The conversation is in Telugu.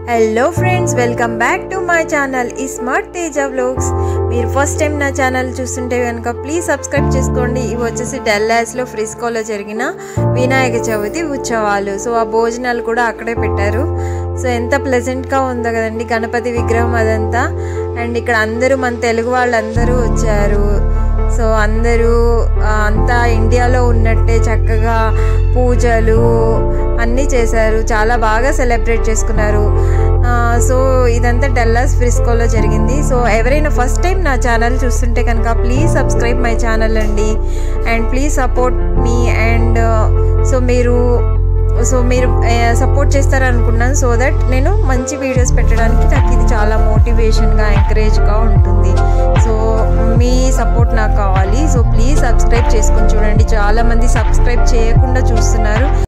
hello friends welcome back to my channel ఈ స్మార్ట్ తేజ వ్లాగ్స్ మీరు ఫస్ట్ టైం నా ఛానల్ చూస్తుంటే కనుక ప్లీజ్ సబ్స్క్రైబ్ చేసుకోండి ఇవి వచ్చేసి డెల్లాస్లో ఫ్రిస్కోలో జరిగిన వినాయక చవితి ఉత్సవాలు సో ఆ భోజనాలు కూడా అక్కడే పెట్టారు సో ఎంత ప్లెజెంట్గా ఉందో కదండి గణపతి విగ్రహం అదంతా అండ్ ఇక్కడ అందరూ మన తెలుగు వాళ్ళందరూ వచ్చారు సో అందరూ ఆ, అంతా ఇండియాలో ఉన్నట్టే చక్కగా పూజలు అన్నీ చేశారు చాలా బాగా సెలబ్రేట్ చేసుకున్నారు ఆ, సో ఇదంతా డల్లాస్ ఫ్రిస్కోలో జరిగింది సో ఎవరైనా ఫస్ట్ టైం నా ఛానల్ చూస్తుంటే కనుక ప్లీజ్ సబ్స్క్రైబ్ మై ఛానల్ అండి అండ్ ప్లీజ్ సపోర్ట్ మీ అండ్ సో మీరు సో మీరు సపోర్ట్ చేస్తారనుకున్నాను సో దట్ నేను మంచి వీడియోస్ పెట్టడానికి నాకు ఇది చాలా మోటివేషన్గా ఎంకరేజ్గా ఉంటుంది సో మీ సపోర్ట్ నాకు కావాలి సో ప్లీజ్ సబ్స్క్రైబ్ చేసుకొని చూడండి చాలామంది సబ్స్క్రైబ్ చేయకుండా చూస్తున్నారు